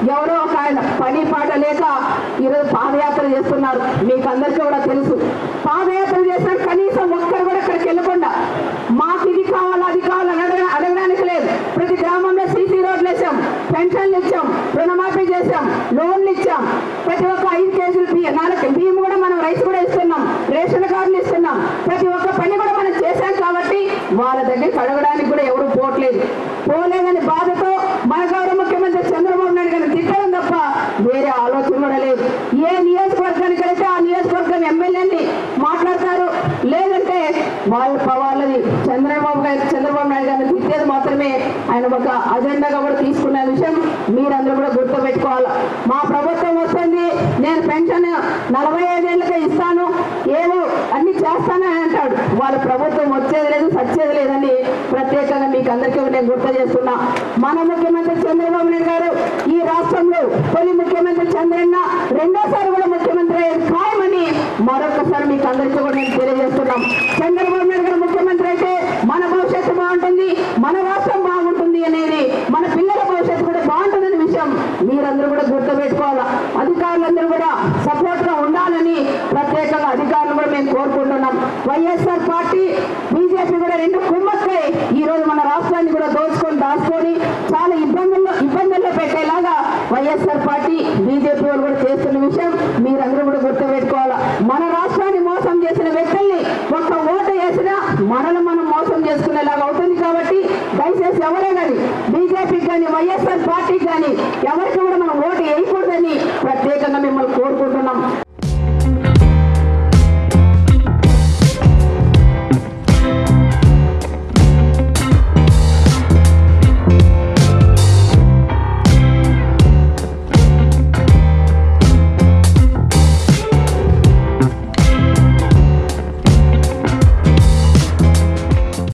ఎవరో ఒక ఆయన పని పాట లేక ఈరోజు పాదయాత్ర చేస్తున్నారు మీకు అందరికీ కూడా తెలుసు పాదయాత్ర చేసిన కనీసం ఒక్కరు కూడా ఇక్కడికి వెళ్ళకుండా మాకు ఇది కావాలి అది కావాలి అని అడగ అడగడానికి లేదు ప్రతి గ్రామంలో సీసీ రోడ్లు వేసాం పెన్షన్లు ఇచ్చాం రుణమాఫీ చేశాం లోన్లు ఇచ్చాం ప్రతి ఒక్క ఐదు కేజీలు బియ్యం నాలుగు బియ్యం కూడా మనం రైస్ కూడా ఇస్తున్నాం రేషన్ కార్డులు ఇస్తున్నాం ప్రతి ఒక్క పని కూడా మనం చేశాం కాబట్టి వాళ్ళ దగ్గరికి అడగడానికి కూడా ఎవరు పోవట్లేదు పోలేదని బాధతో మన గౌరవ ముఖ్యమంత్రి చంద్రబాబు నాయుడు గారిని తిట్టడం తప్ప వేరే ఆలోచన కూడా లేదు ఏ నియోజకవర్గానికి వెళ్తే ఆ నియోజకవర్గం ఎమ్మెల్యేని మాట్లాడతారు లేదంటే వాళ్ళ వాళ్ళది చంద్రబాబు గారి చంద్రబాబు నాయుడు గారిని తిట్టేది మాత్రమే ఆయన ఒక అజెండాగా కూడా తీసుకున్న విషయం మీరందరూ కూడా గుర్తుపెట్టుకోవాలి మా ప్రభుత్వం వస్తుంది నేను పెన్షన్ నలభై ఐదేళ్ళకే ఇస్తాను ఏవో అన్ని చేస్తానని అంటాడు వాళ్ళ ప్రభుత్వం వచ్చేది లేదు సచ్చేది లేదని ప్రత్యేకంగా మీకు అందరికీ నేను గుర్తు చేస్తున్నా మన ముఖ్యమంత్రి చంద్రబాబు నాయుడు గారు ఈ రాష్ట్రంలో తొలి ముఖ్యమంత్రి చంద్రన్న రెండోసారి కూడా ముఖ్యమంత్రి అయ్యేది ఖాయమని మరొకసారి మీకు అందరికీ కూడా నేను తెలియజేస్తున్నాం చంద్రబాబు నాయుడు గారు ముఖ్యమంత్రి అయితే మన భవిష్యత్తు బాగుంటుంది మన రాష్ట్రం బాగుంటుంది అనేది మన పిల్లల భవిష్యత్తు కూడా బాగుంటుందనే విషయం మీరందరూ కూడా గుర్తుపెట్టుకోవాలా అధికారులందరూ కూడా సపోర్ట్ గా ఉండాలని ప్రత్యేకంగా అధికారులు కూడా మేము కోరుకుంటున్నాం వైఎస్ఆర్ పార్టీ బీజేపీ కూడా రెండు కుమ్మక్కై ఈ రోజు మన రాష్ట్రాన్ని కూడా దోచుకొని దాచుకొని చాలా ఇబ్బందుల్లో ఇబ్బందుల్లో పెట్టేలాగా వైఎస్ఆర్ పార్టీ బీజేపీ వాళ్ళు కూడా చేస్తున్న విషయం మీరందరూ కూడా గుర్తుపెట్టుకోవాలా మన రాష్ట్రాన్ని మోసం చేసిన వ్యక్తుల్ని ఒక్క ఓటు వేసినా మనల్ని మనం మోసం చేసుకునేలాగా అవుతుంది కాబట్టి దయచేసి ఎవరే కానీ బీజేపీకి కానీ వైఎస్ఆర్ పార్టీకి కానీ ఎవరికి